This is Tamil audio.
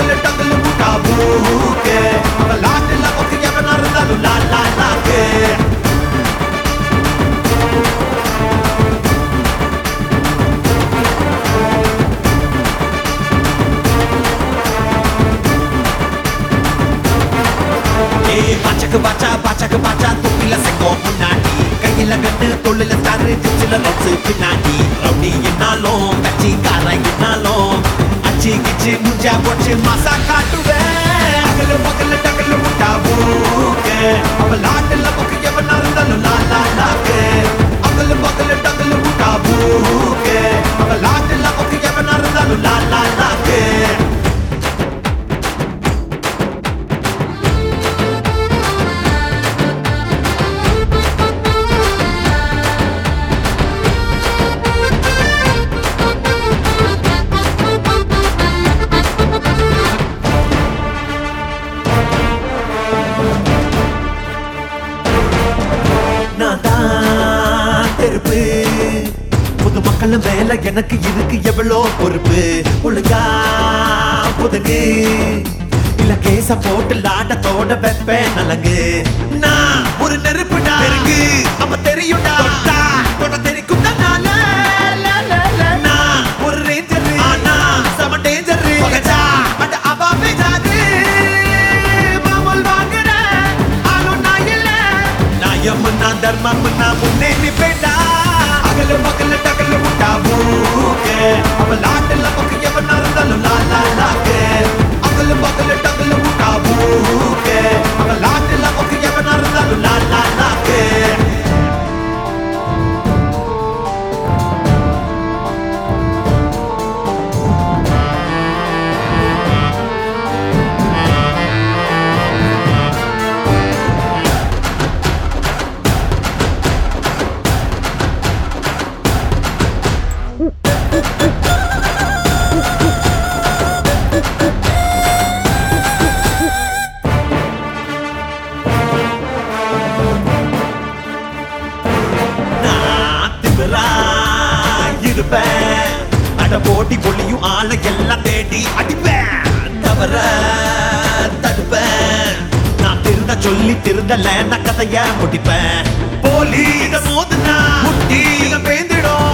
பகல டகல முட்டா பூக்கே அவ லாட்டுல பக்கு எவனா இருந்தாலும் லா லா லாக்கே ஏய் பாச்சக்கு பாச்சா பாச்சக்கு பாச்சா தொப்பில செங்கோம் முன்னாடி கையில கட்டு தொழில ஸ்டாரு ஜிச்சில லொட்ஸு பின்னாடி ரவுடி என்னாலும் கட்சி கார என்னாலும் அச்சி கிச்சி முஞ்சா போச்சு மாசா காட்டுவேன் அகல பகல டகல முட்டா பூக்கே அவ லாட்டுல பக்கு எவனா இருந்தாலும் லா லா லாக்கே அகல பகல டகல முட்டா பூக்கே அவ லாட்டுல பக்கு எவனா இருந்தாலும் லா லா லாக்கே நான் தான் தெருப்பு புது மக்கள் மேல எனக்கு இருக்கு எவ்வளோ பொறுப்பு ஒழுங்கா புதுங்கு இல்ல கேச போட்டு லாட்டத்தோட வெப்பேன் நலங்கு நான் ஒரு நெருப்புடா இருக்கு அப்ப தெரியும்டா தொட்டா தொட தெரிக்கும் நான் ஒரு ரேஞ்சர் ஆனா செம டேஞ்சர் பகச்சா அட அவா பேஜாரு மாமல் வாங்குற ஆளும் நான் இல்ல நியாயம் நான் தர்மம் நான் முன்னே நிப்பேண்டா அகல பகல டகல முட்டா மூக்கே அவ லாட்டுல பக்கு எவனா இருந்தாலும் லா லா லாக்கே அகல பகல டகல முட்டா மூக்கே அவ லாட்டுல பக்கு எவனா இருந்தாலும் லா லா லாக்கே நான் திமிரா இருப்பேன் அட போட்டி கொள்ளியும் ஆளை எல்லாம் தேடி அடிப்பேன் தவற தடுப்பேன் நான் திருந்த சொல்லி திருந்தல நான் கதைய முடிப்பேன் போலி இத மோதுனா முட்டி இத பேந்திடும்